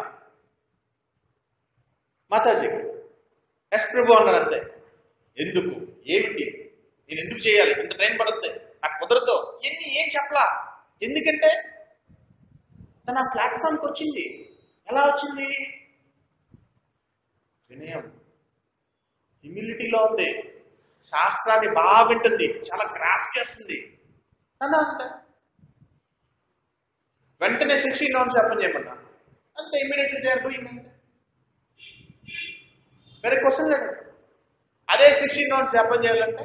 మాతాజీ ఎస్ ప్రభు అన్నారు అంతే ఎందుకు ఏమిటి నేను ఎందుకు చేయాలి ఇంత టైం పడుతుంది నాకు కుదరదు ఎన్ని ఏం చెప్పలా ఎందుకంటే తన ప్లాట్ఫామ్కి వచ్చింది ఎలా వచ్చింది వినయం హ్యూమిలిటీలో ఉంది శాస్త్రాన్ని బాగా వింటుంది చాలా గ్రాస్ చేస్తుంది తన అంతే వెంటనే సిక్స్టీన్ రౌండ్స్ చెప్పని చెప్పన్నా అంతే ఇమీడియట్లీ దే ఆర్ డూయింగ్ అంతే వేరే క్వశ్చన్ లేదు అదే సిక్స్టీన్ రౌండ్స్ జపం చేయాలంటే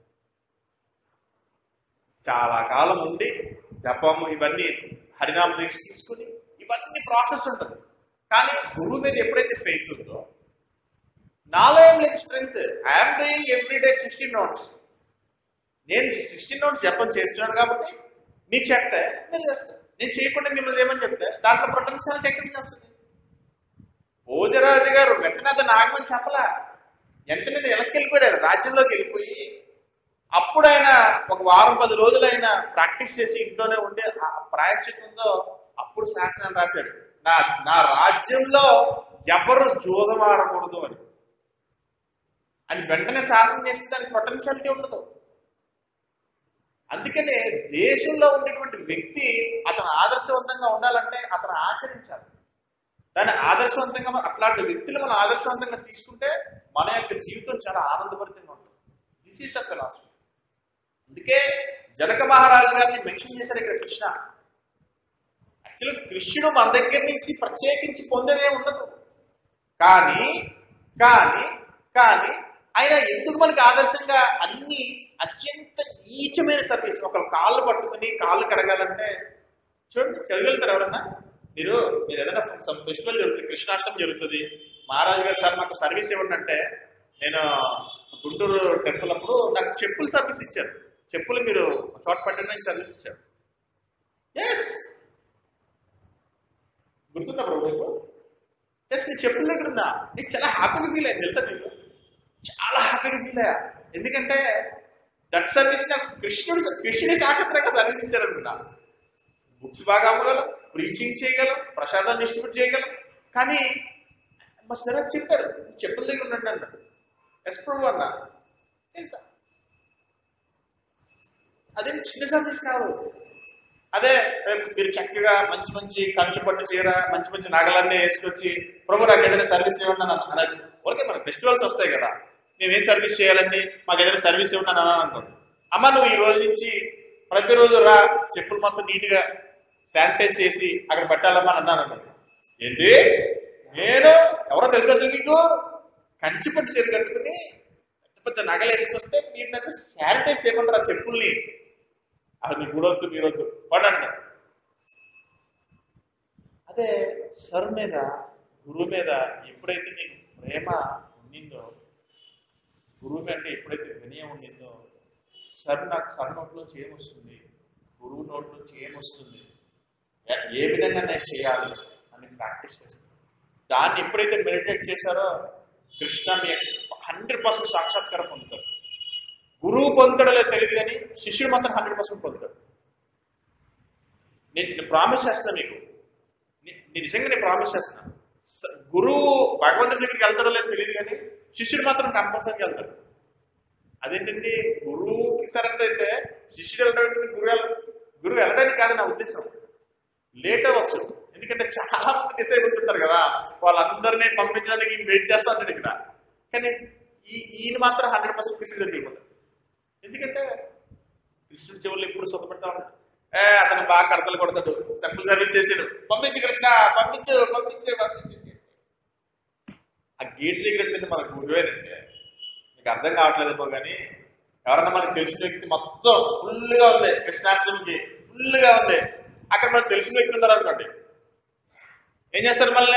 చాలా కాలం ఉండి జపం ఇవన్నీ హరినామ దీక్ష తీసుకుని ఇవన్నీ ప్రాసెస్ ఉంటుంది కానీ గురువు మీద ఎప్పుడైతే ఫెయిత్ ఉందో నాలో ఏం లేదు strength I'm doing every day sixteen rounds నేను సిక్స్టీన్ రౌండ్స్ జపం చేస్తున్నాను కాబట్టి మీకు చెప్తే మీరు చేస్తారు నేను చేయకుండా మిమ్మల్ని ఏమని చెప్తే దాంట్లో ప్రొటెన్షియాలిటీ ఎక్కడి నుంచి వస్తుంది భోజరాజు గారు వెంటనే అతను నాగమని చెప్పలా వెంటనే వెనక్కి వెళ్ళిపోయాడు రాజ్యంలోకి వెళ్ళిపోయి అప్పుడు ఆయన ఒక వారం పది రోజులు ఆయన ప్రాక్టీస్ చేసి ఇంట్లోనే ఉండి ఆ ప్రాయశ్చిత్తంతో అప్పుడు శాసనం రాశాడు నా నా రాజ్యంలో ఎవరు జోదం ఆడకూడదు అని అని వెంటనే శాసనం చేస్తే దానికి పొటెన్షియాలిటీ ఉండదు అందుకనే దేశంలో ఉండేటువంటి వ్యక్తి అతను ఆదర్శవంతంగా ఉండాలంటే అతను ఆచరించాలి దాన్ని ఆదర్శవంతంగా మనం- అట్లాంటి వ్యక్తులు మనం ఆదర్శవంతంగా తీసుకుంటే మన యొక్క జీవితం చాలా ఆనందభరితంగా ఉంటుంది దిస్ ఈస్ ద ఫిలాసఫీ అందుకే జనక మహారాజు గారిని మెన్షన్ చేశారు ఇక్కడ కృష్ణ యాక్చువల్లీ కృష్ణుడు మన దగ్గర నుంచి ప్రత్యేకించి పొందేదే ఉండదు కానీ కానీ కానీ ఆయన ఎందుకు మనకి ఆదర్శంగా అన్ని అత్యంత నీచమైన సర్వీస్ ఒకరు కాళ్ళు పట్టుకుని కాళ్ళు కడగాలంటే చూడండి చదివెళ్తారు ఎవరన్నా మీరు మీరు ఏదైనా ఫెస్టివల్ జరుగుతుంది కృష్ణాష్టమి జరుగుతుంది మహారాజు గారు సార్ మాకు సర్వీస్ ఇవ్వండి అంటే నేను గుంటూరు టెంపుల్ అప్పుడు నాకు చెప్పులు సర్వీస్ ఇచ్చారు చెప్పులు మీరు చోట పెట్టడానికి సర్వీస్ ఇచ్చారు ఎస్ గుర్తుందా ప్రభు మీకు ఎస్ నేను చెప్పుల దగ్గర ఉన్నా నీకు చాలా హ్యాపీగా ఫీల్ అయ్యింది తెలుసా మీకు చాలా హ్యాపీగా ఫీల్ అయ్యా ఎందుకంటే దట్ సర్వీస్ నాకు కృష్ణుడు కృష్ణుడి సాక్షాత్రంగా సర్వీస్ ఇచ్చారనుకున్నా బుక్స్ బాగా అమ్మగలం ప్రీచింగ్ చేయగలం ప్రసాదాన్ని డిస్ట్రిబ్యూట్ చేయగలం కానీ మా సార్ చెప్పారు చెప్పుల దగ్గర ఉండండి అన్నాడు ఎస్ ప్రభు అన్న తెలుసా అదేం చిన్న సర్వీస్ కాదు అదే రేపు మీరు చక్కగా మంచి మంచి కంటి పట్టు చీర మంచి మంచి నగలన్నీ వేసుకొచ్చి ప్రభు నాకు ఏదైనా సర్వీస్ ఇవ్వండి అని అన్నది ఓకే మన ఫెస్టివల్స్ వస్తాయి కదా మేము ఏం సర్వీస్ చేయాలండి మాకు ఏదైనా సర్వీస్ ఇవ్వండి అని అన్నాను అనుకోండి అమ్మ నువ్వు ఈ రోజు నుంచి ప్రతిరోజు రా చెప్పులు మొత్తం నీట్గా శానిటైజ్ చేసి అక్కడ పెట్టాలమ్మా అని అన్నాను అనుకోండి ఏంటి నేను ఎవరో తెలుసా అసలు మీకు కంచి పట్టు చీర కట్టుకుని పెద్ద పెద్ద నగలు వేసుకొస్తే మీరు నాకు శానిటైజ్ చేయమంటారు ఆ చెప్పుల్ని అది మీకు గుడొద్దు మీరొద్దు పడండి అదే సర్ మీద గురువు మీద ఎప్పుడైతే నీకు ప్రేమ ఉండిందో గురువు మీద ఎప్పుడైతే వినయం ఉండిందో సర్ నాకు సర్ నోట్లోంచి ఏమొస్తుంది గురువు నోట్లోంచి ఏమొస్తుంది ఏ- ఏ విధంగా నేను చేయాలి అని ప్రాక్టీస్ చేస్తాను దాన్ని ఎప్పుడైతే మెడిటేట్ చేశారో కృష్ణ మీ హండ్రెడ్ పర్సెంట్ సాక్షాత్కారం పొందుతారు గురువు పొందుతాడో లేదో తెలియదు కానీ శిష్యుడు మాత్రం హండ్రెడ్ పర్సెంట్ పొందుతాడు నేను నేను ప్రామిస్ చేస్తున్నా మీకు ని- నేను నిజంగా నేను ప్రామిస్ చేస్తున్నా స- గురువు భగవంతుడి దగ్గరికి వెళ్తాడో లేదో తెలియదు కానీ శిష్యుడు మాత్రం కంపల్సరీగా వెళ్తాడు అదేంటండి గురువుకి సరెండర్ అయితే శిష్యుడు వెళ్ళడం ఏంటి? గురువు వెళ్ళ- గురువు వెళ్ళడానికి కాదు నా ఉద్దేశం లేట్ అవ్వచ్చు ఎందుకంటే చాలా మంది డిసైబుల్స్ ఉంటారు కదా వాళ్ళందరినీ పంపించడానికి ఈయన వెయిట్ చేస్తా ఉంటాడు ఇక్కడ కానీ ఈ ఈయన మాత్రం హండ్రెడ్ పర్సెంట్ కృష్ణుడి దగ్గరికి వెళ్ళిపోతాడు ఎందుకంటే కృష్ణుడి చెవులు ఎప్పుడు సొంతపెడతా ఉంటాడు ఏ అతను బాగా కడతలు కొడతాడు సింపుల్ సర్వీస్ చేసాడు పంపించు కృష్ణ పంపించు పంపించు పంపించు ఆ గేట్ దగ్గర ఉంటుంది మన గురువేనండి మీకు అర్థం కావట్లేదేమో కానీ ఎవరన్నా మనకు తెలిసిన వ్యక్తి మొత్తం ఫుల్గా ఉంది కృష్ణాష్టమికి ఫుల్గా ఉంది అక్కడ మనకు తెలిసిన వ్యక్తి ఉన్నారు అనుకోండి ఏం చేస్తారు మళ్ళీ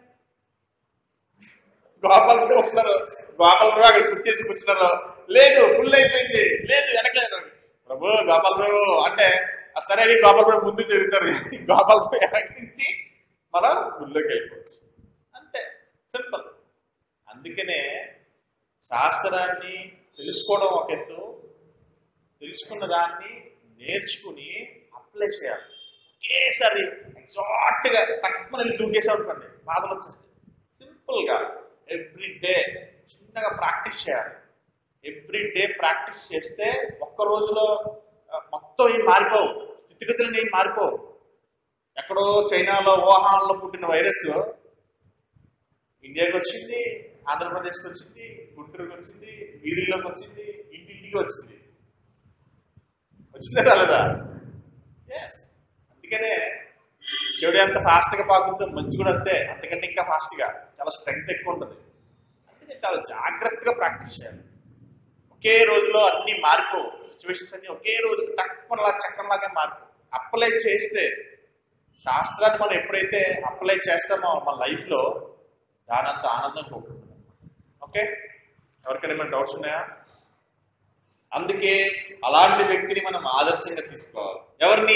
గోపాలరావు ఉన్నారు గోపాలరావు అక్కడ కూర్చేసి కూర్చున్నారు లేదు ఫుల్ అయిపోయింది లేదు వెనకలేదు ప్రభు గోపాలరావు అంటే "ఆ, సరే అని గోపాలరావు ముందు జరుగుతారు గోపాలరావు వెనక నుంచి మనం గుళ్ళోకి వెళ్ళిపోవచ్చు అంతే సింపుల్ అందుకనే శాస్త్రాన్ని తెలుసుకోవడం ఒక ఎత్తు తెలుసుకున్న దాన్ని నేర్చుకుని అప్లై చేయాలి ఒకేసారి ఎగ్జాక్ట్ గా తక్కువ దూకేసాం అనుకోండి బాధలు వచ్చేస్తాయి సింపుల్ గా ఎవ్రీ డే చిన్నగా ప్రాక్టీస్ చేయాలి ఎవ్రీ డే ప్రాక్టీస్ చేస్తే ఒక్క రోజులో ఆ, మొత్తం ఏం మారిపోవు స్థితిగతులు ఏం మారిపోవు ఎక్కడో చైనాలో వుహాన్లో పుట్టిన వైరస్ ఇండియాకి వచ్చింది ఆంధ్రప్రదేశ్కి వచ్చింది గుంటూరుకి వచ్చింది వీధుల్లోకి వచ్చింది ఇంటింటికి వచ్చింది వచ్చిందా రాలేదా ఎస్ అందుకనే చెడు ఎంత ఫాస్ట్ గా పాకుతుందో మంచి కూడా అంతే అంతకంటే ఇంకా ఫాస్ట్ గా చాలా స్ట్రెంగ్త్ ఎక్కువ ఉంటుంది అందుకే చాలా జాగ్రత్తగా ప్రాక్టీస్ చేయాలి ఒకే రోజులో అన్ని మారిపోవు సిచ్యువేషన్స్ అన్ని ఒకే రోజు తక్కువలా చక్రంలాగా మారిపో అప్లై చేస్తే శాస్త్రాన్ని మనం ఎప్పుడైతే అప్లై చేస్తామో మన లైఫ్ లో దానంత ఆనందం పోతుంది ఓకే ఎవరికైనా ఏమైనా డౌట్స్ ఉన్నాయా అందుకే అలాంటి వ్యక్తిని మనం ఆదర్శంగా తీసుకోవాలి ఎవరిని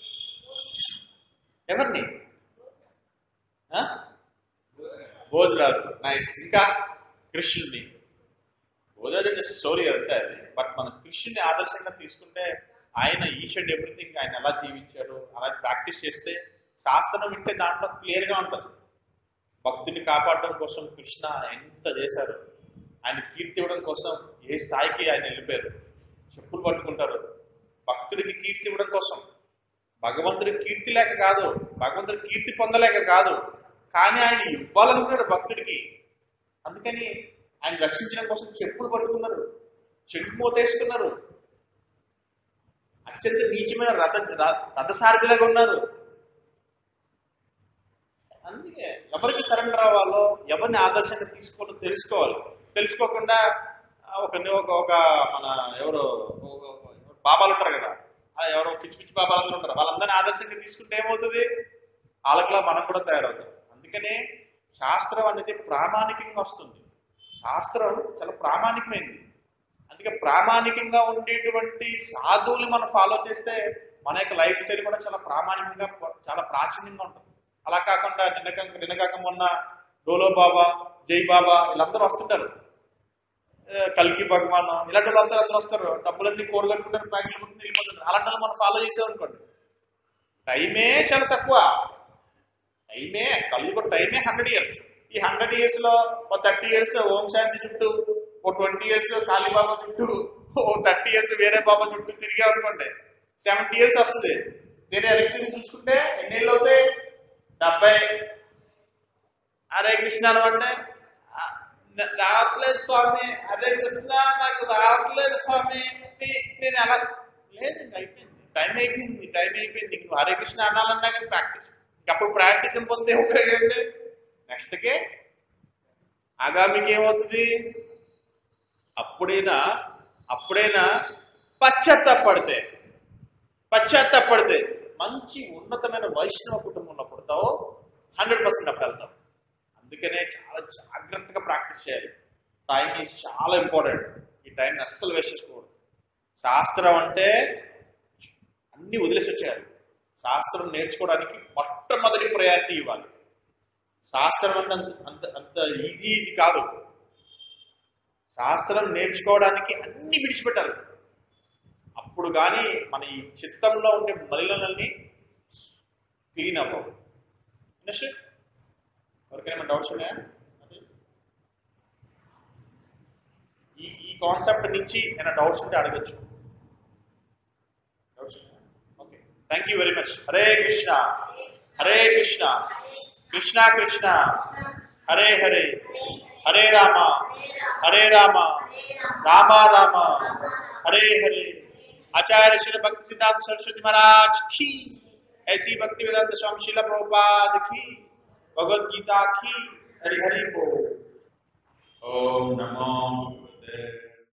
ఎవరిని ఆ? భోజరాజు నైస్ ఇంకా కృష్ణుడిని భోజరాజు అంటే స్టోరీ అంతే అది బట్ మనం కృష్ణుని ఆదర్శంగా తీసుకుంటే ఆయన ఈచ్ అండ్ ఎవ్రీథింగ్ ఆయన ఎలా జీవించాడు అలా ప్రాక్టీస్ చేస్తే శాస్త్రం వింటే దాంట్లో క్లియర్ గా ఉంటుంది భక్తుని కాపాడడం కోసం కృష్ణ ఎంత చేశారు ఆయన కీర్తి ఇవ్వడం కోసం ఏ స్థాయికి ఆయన వెళ్ళిపోయారు చెప్పులు పట్టుకుంటారు భక్తుడికి కీర్తి ఇవ్వడం కోసం భగవంతుడి కీర్తి లేక కాదు భగవంతుడి కీర్తి పొందలేక కాదు కానీ ఆయన ఇవ్వాలనుకున్నారు భక్తుడికి అందుకని ఆయన రక్షించడం కోసం చెప్పులు పట్టుకున్నారు చెట్టు మూతేసుకున్నారు అత్యంత నీచమైన రథ ర- రథసారథిలాగా ఉన్నారు అందుకే ఎవరికి సరెండర్ అవ్వాలో ఎవరిని ఆదర్శంగా తీసుకోవాలో తెలుసుకోవాలి తెలుసుకోకుండా ఆ, ఒక ఒక ఒక మన ఎవరు ఒక- ఒక- బాబాలు ఉంటారు కదా ఆ ఎవరో పిచ్చి పిచ్చి బాబాలు అందరూ ఉంటారు వాళ్ళందరినీ ఆదర్శంగా తీసుకుంటే ఏమవుతుంది వాళ్ళకిలా మనం కూడా తయారవుతాం అందుకనే శాస్త్రం అనేది ప్రామాణికంగా వస్తుంది శాస్త్రం చాలా ప్రామాణికమైంది అందుకే ప్రామాణికంగా ఉండేటువంటి సాధువులు మనం ఫాలో చేస్తే మన యొక్క లైఫ్ స్టైల్ కూడా చాలా ప్రామాణికంగా చాలా ప్రాచీనంగా ఉంటుంది అలా కాకుండా నిన్నక నిన్నగాక మొన్న డోలో బాబా జై బాబా వీళ్ళందరూ వస్తుంటారు ఆ, కల్కి భగవాన్ ఇలాంటి వాళ్ళందరూ అందరూ వస్తారు డబ్బులన్నీ కూడగట్టుకుంటారు ప్యాకెట్లు కొట్టుకుని వెళ్ళిపోతుంటారు అలాంటి వాళ్ళు మనం ఫాలో చేసామనుకోండి టైమే చాలా తక్కువ టైమే కలియుగ టైమే హండ్రెడ్ ఇయర్స్ ఈ హండ్రెడ్ ఇయర్స్ లో ఓ థర్టీ ఇయర్స్ ఓం శాంతి చుట్టూ ఓ ట్వంటీ ఇయర్స్ కాళీబాబా చుట్టూ ఓ థర్టీ ఇయర్స్ వేరే బాబా చుట్టూ తిరిగా అనుకోండి సెవెంటీ ఇయర్స్ వస్తుంది నేను ఎలక్ట్రిక్ చూసుకుంటే ఎన్నేళ్ళు అవుతాయి డెబ్బై హరే కృష్ణ అనమంటే "ఆ, న- రావట్లేదు స్వామి హరే కృష్ణ నాకు రావట్లేదు స్వామి నే- నేను అలా లేదు ఇంక అయిపోయింది టైం అయిపోయింది టైం అయిపోయింది ఇంక నువ్వు హరే కృష్ణ అనాలన్నా కానీ ప్రాక్టీస్ ఇంకప్పుడు ప్రాక్టీస్ పొందే ఉపయోగం ఏంటి నెక్స్ట్కే ఆగామికి ఏమవుతుంది అప్పుడైనా అప్పుడైనా పశ్చాత్తాపడితే పశ్చాత్తాపడితే మంచి ఉన్నతమైన వైష్ణవ కుటుంబంలో పుడతావు హండ్రెడ్ పర్సెంట్ అప్పుడు వెళ్తావు అందుకనే చాలా జాగ్రత్తగా ప్రాక్టీస్ చేయాలి టైం ఈజ్ చాలా ఇంపార్టెంట్ ఈ టైం అస్సలు వేస్ట్ చేసుకోకూడదు శాస్త్రం అంటే అన్ని వదిలేసి వచ్చేయాలి శాస్త్రం నేర్చుకోవడానికి మొట్టమొదటి ప్రయారిటీ ఇవ్వాలి శాస్త్రం అంటే అంత అంత అంత ఈజీ ఇది కాదు శాస్త్రం నేర్చుకోవడానికి అన్ని విడిచిపెట్టాలి అప్పుడు కానీ మన ఈ చిత్తంలో ఉండే మలినాలన్నీ క్లీన్ అవ్వవు నెక్స్ట్ ఎవరికైనా డౌట్స్ ఉన్నాయా ఈ ఈ కాన్సెప్ట్ నుంచి ఏమైనా డౌట్స్ ఉంటే అడగచ్చు doubts okay thank you very much Hare Krishna Hare Krishna Krishna Krishna Hare Hare Hare Rama Hare Rama Rama Rama Hare Hare Acharya Shri Bhakti Siddhanta Saraswati महाराज की ऐसी भक्ति वेदांत स्वामी शिला प्रभुपाद की भगवत गीता की हरि हरि बोल ఓం నమో భగవతే